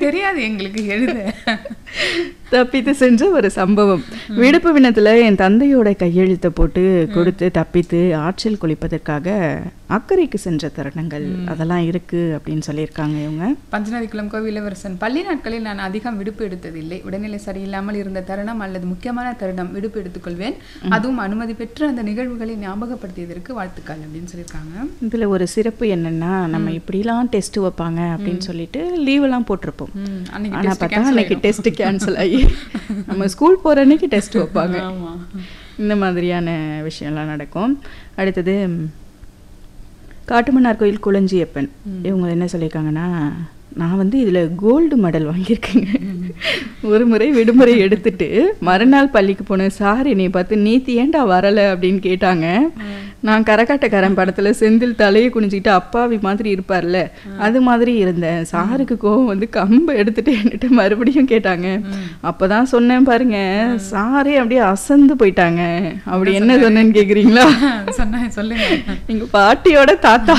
தெரியாது எங்களுக்கு எழுத தப்பித்து சென்ற ஒரு சம்பவம் விடுப்பு வினத்துல என் தந்தையோட கையெழுத்தை போட்டு கொடுத்து தப்பித்து ஆற்றில் குளிப்பதற்காக அக்கறைக்கு சென்ற தருணங்கள் அதெல்லாம் இருக்கு அப்படின்னு சொல்லியிருக்காங்க இவங்க பஞ்சநதிக்குளம் கோவில் இளவரசன் பள்ளி நாட்களில் நான் அதிகம் விடுப்பு எடுத்ததில்லை உடல்நிலை சரியில்லாமல் இருந்த தருணம் அல்லது முக்கியமான தருணம் விடுப்பு எடுத்துக்கொள்வேன் அதுவும் அனுமதி பெற்று அந்த நிகழ்வுகளை ஞாபகப்படுத்தியதற்கு வாழ்த்துக்கள் அப்படின்னு சொல்லியிருக்காங்க இதுல ஒரு சிறப்பு என்னன்னா நம்ம இப்படிலாம் டெஸ்ட் வைப்பாங்க அப்படின்னு சொல்லிட்டு லீவ் எல்லாம் போட்டிருப்போம் ம், அன்னைக்கு ஆனா test பார்த்தா cancel அன்னைக்கு ஆயிடும். டெஸ்ட் கேன்சல் ஆகி நம்ம ஸ்கூல் போற அன்னைக்கு டெஸ்ட் வைப்பாங்க ஆமா இந்த மாதிரியான விஷயம்லாம் நடக்கும் அடுத்தது ம், காட்டுமன்னார் கோயில் குளஞ்சியப்பன் இவங்க என்ன சொல்லியிருக்காங்கன்னா நான் வந்து இதில் கோல்டு மெடல் வாங்கியிருக்கேங்க ஒரு முறை விடுமுறை எடுத்துட்டு மறுநாள் பள்ளிக்கு போனேன் சார் என்னை பார்த்து நீத்தி ஏன்டா வரலை அப்படின்னு கேட்டாங்க நான் கரகாட்டக்காரன் படத்தில் செந்தில் தலையை குனிஞ்சிக்கிட்டு அப்பாவி மாதிரி இருப்பார்ல அது மாதிரி இருந்தேன் சாருக்கு கோவம் வந்து கம்பை எடுத்துட்டு என்கிட்ட மறுபடியும் கேட்டாங்க அப்பதான் சொன்னேன் பாருங்க சாரே அப்படியே அசந்து போயிட்டாங்க அப்படி என்ன சொன்னேன்னு கேக்குறீங்களா சொன்னேன் சொல்லுங்க எங்க பாட்டியோட தாத்தா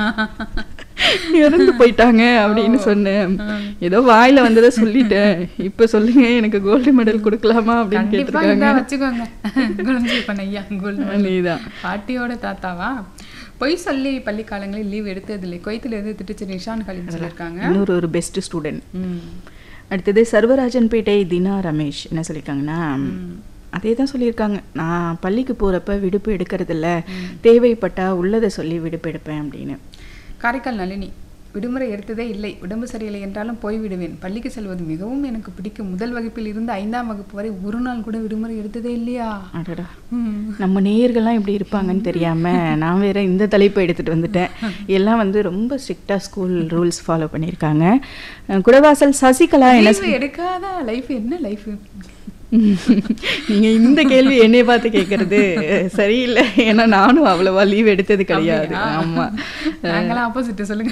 இறந்து போயிட்டாங்க அப்படின்னு சொன்னேன் ஏதோ வாயில வந்ததை சொல்லிட்டேன் இப்ப சொல்லுங்க எனக்கு கோல்டு மெடல் கொடுக்கலாமா அப்படின்னு கண்டிப்பா கேட்டிருக்காங்க இதா வச்சுக்கோங்க குழந்தை பண்ண ஐயா கோல்டு நீதான் பாட்டியோட தாத்தாவா பொய் சொல்லி பள்ளி காலங்களில் லீவ் எடுத்ததில்லை கொய்த்துல இருந்து திட்டுச்சு நிஷான் கலின் சொல்லியிருக்காங்க இன்னொரு ஒரு பெஸ்ட் ஸ்டூடெண்ட் ம். அடுத்தது சர்வராஜன்பேட்டை தினா ரமேஷ் என்ன சொல்லியிருக்காங்கன்னா அதே தான் சொல்லியிருக்காங்க நான் பள்ளிக்கு போறப்ப விடுப்பு எடுக்கிறதில்ல தேவைப்பட்டா உள்ளதை சொல்லி விடுப்பு எடுப்பேன் அப்படின்னு காரைக்கால் நளினி விடுமுறை எடுத்ததே இல்லை உடம்பு சரியில்லை என்றாலும் போய் விடுவேன் பள்ளிக்கு செல்வது மிகவும் எனக்கு பிடிக்கும் முதல் வகுப்பில் இருந்து ஐந்தாம் வகுப்பு வரை ஒரு நாள் கூட விடுமுறை எடுத்ததே இல்லையா அடடா ம். நம்ம நேயர்கள்லாம் இப்படி இருப்பாங்கன்னு தெரியாம நான் வேற இந்த தலைப்பை எடுத்துட்டு வந்துட்டேன் எல்லாம் வந்து ரொம்ப ஸ்ட்ரிக்டா ஸ்கூல் ரூல்ஸ் ஃபாலோ பண்ணியிருக்காங்க அஹ் குடவாசல் சசிகலா என்ன Leave எடுக்காத லைஃப் என்ன லைஃப் நீங்க இந்த கேள்வி என்னைய பார்த்து கேட்கறது சரியில்லை ஏன்னா நானும் அவ்வளவா லீவ் எடுத்தது கிடையாது ஆமா நாங்களாம் ஆப்போசிட் சொல்லுங்க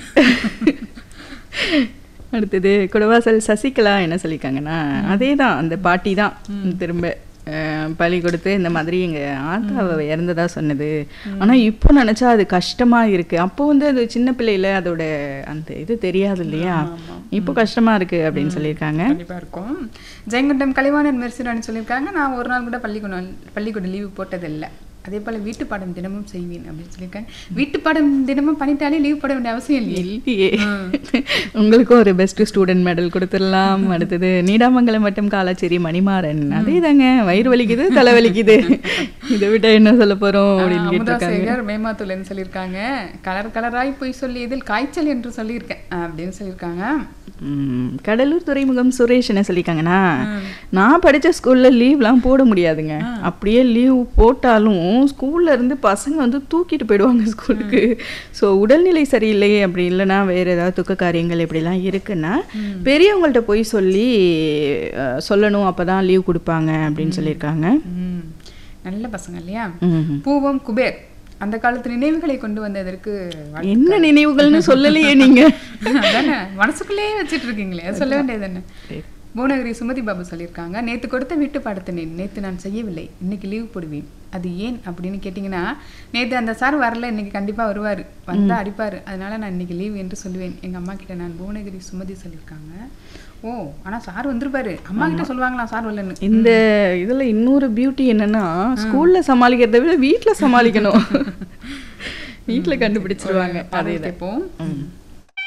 அடுத்தது குடவாசல் சசிகலா என்ன சொல்லியிருக்காங்கன்னா அதே தான் அந்த பாட்டி தான் திரும்ப அஹ், பலி கொடுத்து இந்த மாதிரி எங்க ஆத்தாவை இறந்ததா சொன்னது ஆனா இப்போ நினைச்சா அது கஷ்டமா இருக்கு அப்போ வந்து அது சின்ன பிள்ளையில அதோட அந்த இது தெரியாது இல்லையா இப்போ கஷ்டமா இருக்கு அப்படின்னு சொல்லியிருக்காங்க கண்டிப்பா இருக்கும் ஜெயங்கொண்டம் கலைவாணன் மெர்சிரான்னு சொல்லியிருக்காங்க நான் ஒரு நாள் கூட பள்ளிக்கூடம் பள்ளிக்கூடம் லீவு போட்டதில்லை அதே போல வீட்டு பாடம் தினமும் செய்வேன் அப்படின்னு சொல்லியிருக்காங்க வீட்டு பாடம் தினமும் பண்ணிட்டாலே லீவ் போட வேண்டிய அவசியம் இல்லையே இல்லையே உங்களுக்கும் ஒரு பெஸ்ட் ஸ்டூடெண்ட் மெடல் கொடுத்துடலாம் அடுத்தது நீடாமங்கலம் மட்டும் காலாச்சேரி மணிமாறன் அதே தாங்க வயிறு வலிக்குது தலை வலிக்குது இதை விட்டா என்ன சொல்ல போறோம் அப்படின்னு அமுதா கேட்டிருக்காங்க சேகர் மேமாத்துலன்னு சொல்லியிருக்காங்க கலர் கலராய் போய் சொல்லியதில் காய்ச்சல் என்று சொல்லியிருக்கேன் அப்படின்னு சொல்லியிருக்காங்க ம், கடலூர் துறைமுகம் சுரேஷ் என்ன சொல்லியிருக்காங்கன்னா நான் படிச்ச ஸ்கூல்ல லீவ்லாம் போட முடியாதுங்க அப்படியே லீவ் போட்டாலும் ஸ்கூல்ல இருந்து பசங்க வந்து தூக்கிட்டு போயிடுவாங்க ஸ்கூலுக்கு ஸோ உடல்நிலை சரியில்லை அப்படி இல்லைன்னா வேற ஏதாவது துக்க காரியங்கள் இப்படிலாம் இருக்குன்னா பெரியவங்கள்ட்ட போய் சொல்லி அஹ், சொல்லணும் அப்பதான் லீவ் கொடுப்பாங்க அப்படின்னு சொல்லியிருக்காங்க ம். நல்ல பசங்க இல்லையா ம்ஹும். பூவம் குபேர் அந்த காலத்து நினைவுகளை கொண்டு வந்ததற்கு வாழ்த்து. என்ன நினைவுகள்னு சொல்லலையே நீங்க அதானே மனசுக்குள்ளேயே வச்சிட்டு இருக்கீங்களே அது சொல்ல வேண்டியது என்ன புவனகிரி சுமதி பாபு சொல்லியிருக்காங்க நேத்து கொடுத்த வீட்டு பாடத்தினை நேத்து நான் செய்யவில்லை இன்னைக்கு லீவ் போடுவேன் அது ஏன் அப்படின்னு கேட்டிங்கன்னா நேத்து அந்த சார் வரல இன்னைக்கு கண்டிப்பா வருவாரு வந்தா அடிப்பாரு அதனால நான் இன்னைக்கு லீவ் என்று சொல்லுவேன் எங்க அம்மா கிட்ட நான் புவனகிரி சுமதி சொல்லியிருக்காங்க ஓ ஆனா சார் வந்திருப்பாரு அம்மா கிட்ட சொல்லுவாங்களா சார் வரலன்னு இந்த இதுல இன்னொரு பியூட்டி என்னன்னா ஸ்கூல்ல சமாளிக்கிறதை விட வீட்ல சமாளிக்கணும் வீட்ல கண்டுபிடிச்சிருவாங்க பாடல் கேட்போம்